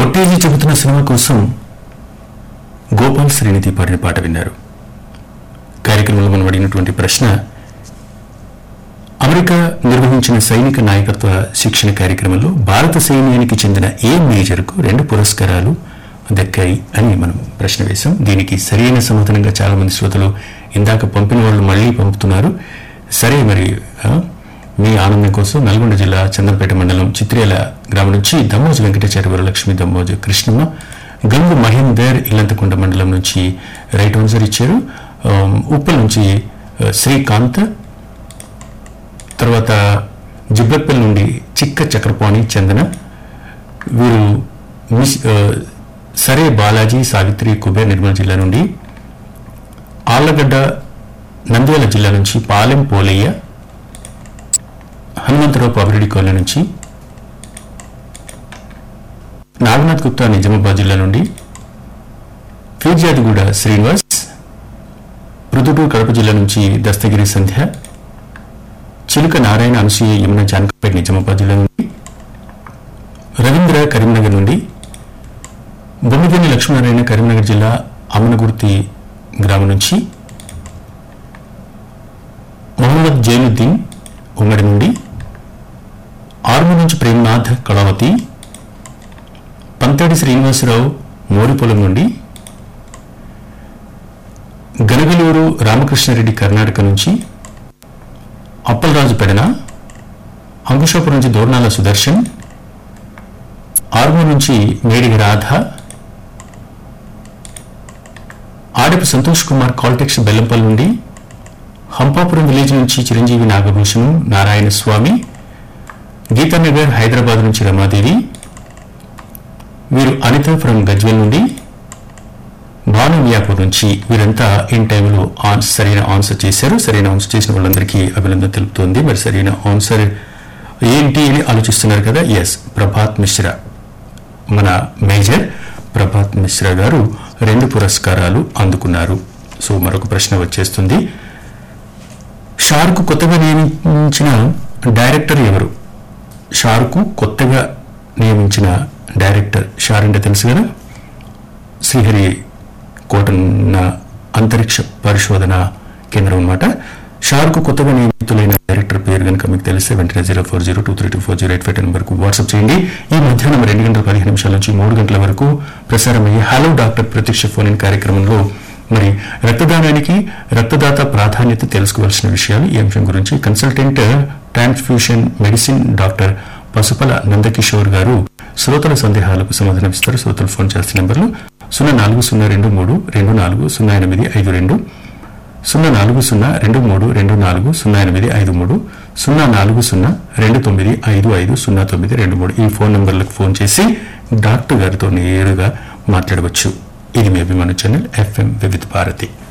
ఒట్టేజీ చెబుతున్న సినిమా కోసం గోపాల్ శ్రీనిధి పాడిన పాట విన్నారు కార్యక్రమంలో మనం అడిగినటువంటి ప్రశ్న అమెరికా నిర్వహించిన సైనిక నాయకత్వ శిక్షణ కార్యక్రమంలో భారత సైన్యానికి చెందిన ఏ మేజర్కు రెండు పురస్కారాలు దక్కాయి అని మనం ప్రశ్న వేశాం దీనికి సరైన సమాధానంగా చాలా మంది శ్రోతలు ఇందాక పంపిన వాళ్ళు మళ్ళీ పంపుతున్నారు సరే మరి ఆ, మీ ఆనందం కోసం నల్గొండ జిల్లా చందంపేట మండలం చిత్రేల గ్రామం నుంచి దమ్మోజు వెంకటాచార్య వరలక్ష్మి దమ్మోజు కృష్ణమ్మ గంగు మహేందర్ ఇల్లంతకొండ మండలం నుంచి రైట్ ఆన్సర్ ఇచ్చారు ఆ, ఉప్పల్ నుంచి ఆ, శ్రీకాంత్ తర్వాత జిబ్బెప్పల్ నుండి చిక్క చక్రపాణి చందన వీరు మిస్ ఆ, సరే బాలాజీ సావిత్రి కుబేర్ నిర్మల్ జిల్లా నుండి ఆళ్లగడ్డ నంద్యాల జిల్లా నుంచి పాలెం పోలయ్య హనుమంతరావు పాపిరెడ్డి కాలనీ నుంచి నాగనాథ్ గుప్తా నిజామాబాద్ జిల్లా నుండి ఫీర్జాదిగూడ శ్రీనివాస్ ప్రొద్దుటూరు కడప జిల్లా నుంచి దస్తగిరి సంధ్య చిలుక నారాయణ అనసూయ యమున జానకపేట నిజామాబాద్ జిల్లా నుండి రవీంద్ర కరీంనగర్ నుండి బొమ్మిదిని లక్ష్మీనారాయణ కరీంనగర్ జిల్లా అమ్మనగుర్తి గ్రామం నుంచి మొహమ్మద్ జైనుద్దీన్ ఉమ్మడి నుండి ఆర్మూర్ నుంచి ప్రేమ్నాథ్ కళావతి పంతాడి శ్రీనివాసరావు మోరిపొలం నుండి గనగలూరు రామకృష్ణారెడ్డి కర్ణాటక నుంచి అప్పలరాజు పెడన అంకుశాపురం నుంచి దోర్నాల సుదర్శన్ ఆర్మూర్ నుంచి మేడిగ రాధ ఆడపు సంతోష్ కుమార్ కాల్టెక్స్ బెల్లంపల్లి నుండి హంపాపురం విలేజ్ నుంచి చిరంజీవి నాగభూషణం నారాయణ స్వామి గీతానగర్ హైదరాబాద్ నుంచి రమాదేవి వీరు అనిత ఫ్రం గజ్వెల్ నుండి భాను మియాపూర్ నుంచి వీరంతా ఇన్ టైంలో ఆన్ సరైన ఆన్సర్ చేశారు సరైన ఆన్సర్ చేసిన వాళ్ళందరికీ అభినందన తెలుపుతోంది మరి సరైన ఆన్సర్ ఏంటి అని ఆలోచిస్తున్నారు కదా ఎస్ ప్రభాత్ మిశ్రా మన మేజర్ ప్రభాత్ మిశ్రా గారు రెండు పురస్కారాలు అందుకున్నారు సో మరొక ప్రశ్న వచ్చేస్తుంది షార్కు కొత్తగా నియమించిన డైరెక్టర్ ఎవరు షార్కు కొత్తగా నియమించిన డైరెక్టర్ షార్ అంటే తెలుసు కదా శ్రీహరి కోటన్న అంతరిక్ష పరిశోధన కేంద్రం అన్నమాట షార్కు కొత్తగా నియమితులైన డైరెక్టర్ పేరు కనుక మీకు తెలిస్తే వెంటనే zero four zero two three two four zero eight five నెంబర్కు వాట్సాప్ చేయండి ఈ మధ్యాహ్నం రెండు గంటల పదిహేను నిమిషాల నుంచి మూడు గంటల వరకు ప్రసారమయ్యే హలో డాక్టర్ ప్రత్యక్ష ఫోన్ ఇన్ కార్యక్రమంలో మరి రక్తదానానికి రక్తదాత ప్రాధాన్యత తెలుసుకోవాల్సిన విషయాలు ఈ అంశం గురించి consultant transfusion medicine doctor Pasupala Nandakishore garu శ్రోతల సందేహాలకు సమాధానమిస్తారు శ్రోతలు ఫోన్ చేసిన నెంబర్లు సున్నా నాలుగు సున్నా రెండు మూడు రెండు నాలుగు సున్నా ఎనిమిది ఐదు రెండు సున్నా నాలుగు సున్నా రెండు మూడు రెండు నాలుగు సున్నా ఎనిమిది ఐదు మూడు సున్నా నాలుగు సున్నా రెండు తొమ్మిది ఐదు ఐదు సున్నా తొమ్మిది రెండు మూడు ఈ ఫోన్ నంబర్లకు ఫోన్ చేసి డాక్టర్ గారితో నేరుగా మాట్లాడవచ్చు ఇది మీ అభిమాన ఛానల్ ఎఫ్ఎం వివిధ భారతి